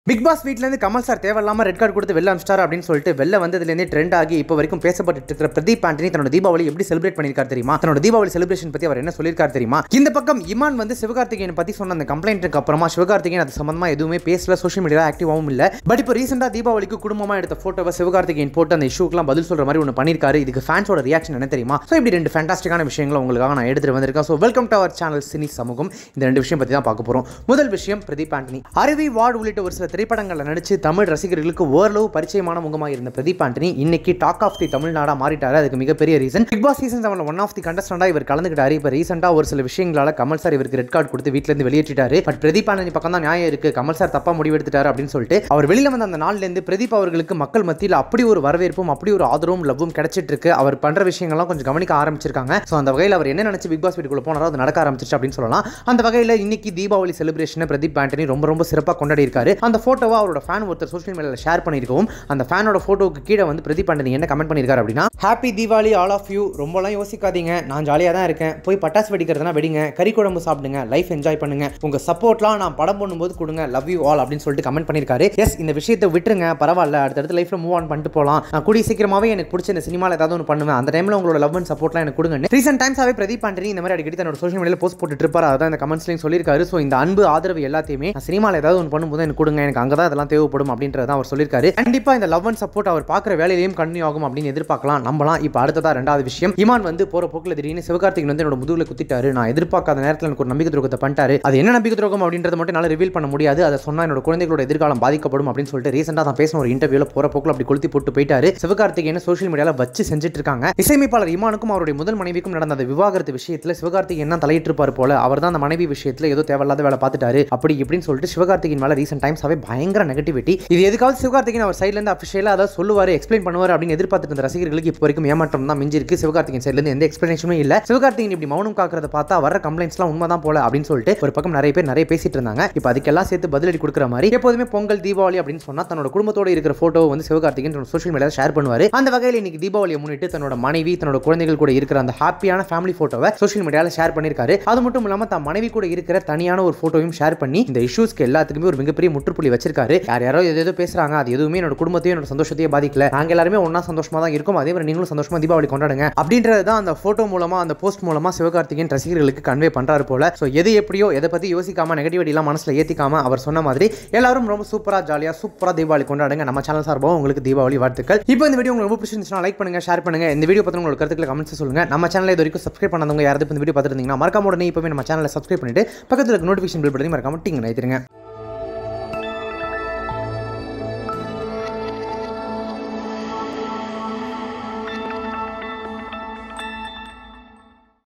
big boss வீட்லேருந்து Kamal sir தேவையில்லாம red card கொடுத்து வெளில அனுப்பிச்சிட்டாரு அப்படின்னு சொல்லிட்டு வெளில வந்ததுலேருந்தே ட்ரெண்ட் ஆகி இப்போ வரைக்கும் பேசப்பட்டு இருக்கிற பிரதீப் ஆண்டனி தன்னோட தீபாவளி எப்படி செலிப்ரேட் பண்ணியிருக்காரு தெரியுமா தன்னோட தீபாவளி செலிப்ரேஷன் பத்தி அவர் என்ன சொல்லியிருக்காரு தெரியுமா இந்த பக்கம் இமான் வந்து சிவகார்த்திகேயன் பத்தி சொன்ன அந்த கம்ப்ளைண்ட்டுக்கு அப்புறமா சிவகார்த்திகேயன் அது சம்பந்தமா எதுவுமே பேசல சோஷியல் மீடியா ஆக்டிவாகவும் இல்ல பட் இப்போ ரீசெண்டா தீபாவளிக்கு குடும்பமா எடுத்த போட்டோவை சிவகார்த்திகேயன் போட்டு அந்த இஷ்யூக்கெல்லாம் பதில் சொல்ற மாதிரி ஒன்று பண்ணியிருக்காரு இதுக்கு ஃபேன்ஸோட ரியாக்ஷன் என்ன தெரியுமா ஸோ இப்படி ரெண்டு ஃபேண்டாஸ்டிக்கான விஷயங்களை உங்களுக்காக நான் எடுத்துட்டு வந்திருக்கேன் so welcome to our channel cine சமூகம் இந்த ரெண்டு விஷயம் பத்தி தான் பார்க்க போறோம் முதல் விஷயம் பிரதீப் ஆண்டனி அருவி வார்டு உள்ளிட்ட ஒரு சில திரைப்படங்களில் நடிச்சு தமிழ் ரசிகர்களுக்கு ஓரளவு பரிச்சயமான முகமாக இருந்த பிரதீப் ஆண்டனி இன்னைக்கு டாக் ஆஃப் தி தமிழ்நாடா மாறிட்டாரு அதுக்கு மிகப்பெரிய reason big boss season seven one of the கண்டஸ்டண்டா இவர் கலந்துக்கிட்டாரு இப்போ ரீசெண்டாக ஒரு சில விஷயங்களால கமல் சார் இவருக்கு ரெட் கார்டு கொடுத்து வீட்ல இருந்து வெளியேற்றிட்டாரு பட் பிரதீப் ஆண்டனி பக்கம் தான் நியாயம் இருக்கு கமல் சார் தப்பா முடிவெடுத்துட்டாரு அப்படின்னு சொல்லிட்டு அவர் வெளியில வந்த அந்த நாள்ல இருந்து பிரதீப் அவர்களுக்கு மக்கள் மத்தியில் அப்படி ஒரு வரவேற்பும் அப்படி ஒரு ஆதரவும் லவ்வும் கிடைச்சிட்டு இருக்கு அவர் பண்ற விஷயங்கள்லாம் கொஞ்சம் கவனிக்க ஆரம்பிச்சிருக்காங்க ஸோ அந்த வகையில் அவர் என்ன நினைச்சு பிக் பாஸ் வீட்டுக்குள்ள போனாரோ அது நடக்க ஆரம்பிச்சிருச்சு அப்படின்னு சொல்லலாம் அந்த வகையில் இன்னைக்கு தீபாவளி செலிப்ரேஷனை பிரதீப் ஆண்டனி ரொம்ப ரொம்ப சிறப்பாக கொண்டாடி இருக்காரு அந்த போட்டோவை அவரோட ஃபேன் ஒருத்தர் சோஷியல் மீடியாவில் ஷேர் பண்ணியிருக்கவும் அந்த ஃபேனோட போட்டோவுக்கு கீழே வந்து பிரதீப் ஆண்டனி என்ன கமெண்ட் பண்ணியிருக்காரு அப்படின்னா happy Deepavali all of you ரொம்பலாம் யோசிக்காதீங்க நான் ஜாலியாக தான் இருக்கேன் போய் பட்டாசு வெடிக்கிறதுனா வெடிங்க கறி குழம்பு சாப்பிடுங்க லைஃப் என்ஜாய் பண்ணுங்க உங்க சப்போர்ட்லாம் நான் படம் பண்ணும்போது கொடுங்க லவ் யூ ஆல் அப்படின்னு சொல்லிட்டு கமெண்ட் பண்ணியிருக்காரு எஸ் இந்த விஷயத்தை விட்டுருங்க பரவாயில்ல அடுத்தடுத்து லைஃப்ல மூவ் ஆன் பண்ணிட்டு போகலாம் நான் கூடிய சீக்கிரமாவே எனக்கு பிடிச்ச இந்த சினிமாவில் ஏதாவது ஒன்று பண்ணுவேன் அந்த டைம்ல உங்களோட லவ் அண்ட் சப்போர்ட்லாம் எனக்கு கொடுங்க ரீசெண்ட் டைம்ஸாவே பிரதீப் ஆண்டனி இந்த மாதிரி அடிக்கடி தன்னோட சோஷியல் மீடியாவில் போஸ்ட் போட்டுட்டு இருப்பாரு அதான் இந்த கமெண்ட்ஸ்லையும் சொல்லியிருக்காரு ஸோ இந்த அன்பு ஆதரவு எல்லாத்தையுமே நான் சினிமாவில் ஏதாவது ஒன்று பண்ணும்போது எனக்கு கொடுங்க எனக்கு அங்கே தான் இதெல்லாம் தேவைப்படும் அப்படின்றத அவர் சொல்லியிருக்காரு கண்டிப்பா இந்த லவ் அண்ட் சப்போர்ட் அவர் பார்க்குற வேலையிலையும் கண்டினியூ ஆகும் அப்படின்னு எதிர்பார்க்கலாம் நம்பலாம் இப்போ அடுத்ததா ரெண்டாவது விஷயம் இமான் வந்து போற போக்குல திடீர்னு சிவகார்த்திகன் வந்து என்னோட முதுகுல குத்திட்டாரு நான் எதிர்பார்க்காத நேரத்தில் எனக்கு ஒரு நம்பிக்கை துரோகத்தை பண்ணிட்டாரு அது என்ன நம்பிக்கை துரோகம் அப்படின்றத மட்டும் என்னால் ரிவீல் பண்ண முடியாது அதை சொன்னா என்னோட குழந்தைகளோட எதிர்காலம் பாதிக்கப்படும் அப்படின்னு சொல்லிட்டு ரீசெண்டாக தான் பேசின ஒரு இன்டர்வியூல போற போக்குல அப்படி கொளுத்தி போட்டு போயிட்டாரு சிவகார்த்திகேயன் சோஷியல் மீடியாவில் வச்சு செஞ்சுட்டு இருக்காங்க இசையமைப்பாளர் இமானுக்கும் அவருடைய முதல் மனைவிக்கும் நடந்த அந்த விவாகரத்து விஷயத்தில் சிவகார்த்திகேயன் தான் தலையிட்டு இருப்பார் போல அவர் தான் அந்த மனைவி விஷயத்தில் ஏதோ தேவையில்லாத வேலை பார்த்துட்டாரு அப்படி இப்படின்னு சொல்லிட்டு சிவகார்த்திகேயன் மேல ரீசெண்ட் டைம்ஸாவே பயங்கர நெகட்டிவிட்டி இது எதுக்காவது சிவகார்த்திகேயன் அவர் சைட்ல இருந்து அஃபிஷியலாக அதாவது சொல்லுவார் எக்ஸ்பிளைன் பண்ணுவார் அப்படின்னு எதிர்பார்த்துட்டு இருந்த ரசிகர்களுக்கு இப்போ வரைக்கும் ஏமாற்றம் தான் மிஞ்சி இருக்கு சிவகார்த்திகேயன் சைட்ல இருந்து எந்த எக்ஸ்பிளனேஷனும் இல்ல சிவகார்த்திகேயன் இப்படி மௌனம் காக்கிறத பார்த்தா வர கம்ப்ளைண்ட்ஸ்லாம் உண்மைதான் போல அப்படின்னு சொல்லிட்டு ஒரு பக்கம் நிறைய பேர் நிறைய பேசிட்டு இருந்தாங்க இப்போ அதுக்கெல்லாம் சேர்த்து பதிலடி கொடுக்குற மாதிரி எப்போதுமே பொங்கல் தீபாவளி அப்படின்னு சொன்னா தன்னோட குடும்பத்தோட இருக்கிற போட்டோ வந்து சிவகார்த்திகேயன் சோஷியல் மீடியாவில் ஷேர் பண்ணுவார் அந்த வகையில் இன்னைக்கு தீபாவளியை முன்னிட்டு தன்னோட மனைவி தன்னோட குழந்தைகள் கூட இருக்கிற அந்த ஹாப்பியான ஃபேமிலி போட்டோவை சோஷியல் மீடியாவில் ஷேர் பண்ணியிருக்காரு அது மட்டும் இல்லாம தன் மனைவி கூட இருக்கிற தனியான ஒரு போட்டோவையும் ஷேர் பண்ணி இந்த இஷ்யூஸ்க்கு எல்லாத்துக்குமே ஒரு மிகப்பெரிய முற்றுப்புள்ளி வச்சிருக்காரு யார் யாரோ எது எதோ பேசுறாங்க அது எதுவுமே என்னோட குடும்பத்தையும் என்னோட சந்தோஷத்தையும் பாதிக்கல நாங்க எல்லாருமே ஒண்ணா சந்தோஷமா தான் இருக்கும் அதே மாதிரி நீங்களும் சந்தோஷமா தீபாவளி கொண்டாடுங்க அப்படின்றது தான் அந்த போட்டோ மூலமா அந்த போஸ்ட் மூலமா சிவகார்த்திகேயன் ரசிகர்களுக்கு கன்வே பண்றாரு போல ஸோ எது எப்படியோ எதை பத்தி யோசிக்காம நெகட்டிவிட்டி எல்லாம் மனசுல ஏத்திக்காம அவர் சொன்ன மாதிரி எல்லாரும் ரொம்ப சூப்பரா ஜாலியா சூப்பரா தீபாவளி கொண்டாடுங்க நம்ம சேனல் சார்பாக உங்களுக்கு தீபாவளி வாழ்த்துக்கள் இப்போ இந்த வீடியோ உங்களுக்கு ரொம்ப பிடிச்சிருந்துச்சுன்னா லைக் பண்ணுங்க ஷேர் பண்ணுங்க இந்த வீடியோ பத்தி உங்களோட கருத்துக்களை கமெண்ட்ஸ் சொல்லுங்க நம்ம சேனல் இது வரைக்கும் சப்ஸ்கிரைப் பண்ணாதவங்க யாராவது இந்த வீடியோ பார்த்துருந்தீங்கன்னா மறக்காம உடனே இப்போவே நம்ம சேனலை சப்ஸ்கிரைப் பண்ணிட்டு பக்கத்தில் இருக்க நோட்டிஃபிகேஷன் பில் பண்ணி மறக்காம டிங் நினைத்துருங்க